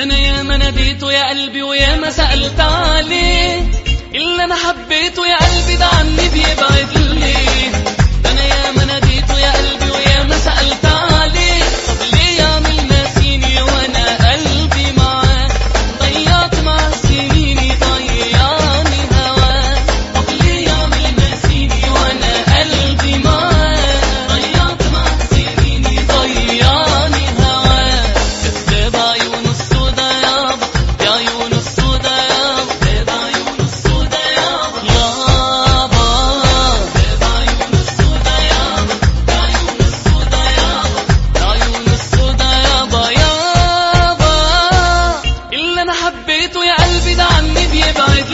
ده انا يا ما ناديته يا قلبي ويا ما سألت عليه اللي انا حبيته يا قلبي ده عني بيبعد ليه ده انا يا ما ناديته يا قلبي ويا ما سألت عليه طب ليه يعمل ناسيني وانا قلبي معاه ضيعت مع سنيني ضيعني هواه طب ليه يعمل ناسيني وانا قلبي معاه ضيعت مع سنيني ضيعني هواه كذاب عيون السودا يابا يا عيون السودا يابا كذاب عيون السودا يابا يابا كذاب عيون السودا يابا يا عيون السودا يابا يا عيون السودا يابا يابا اللي انا حبيته يا قلبي ده عني بيبعد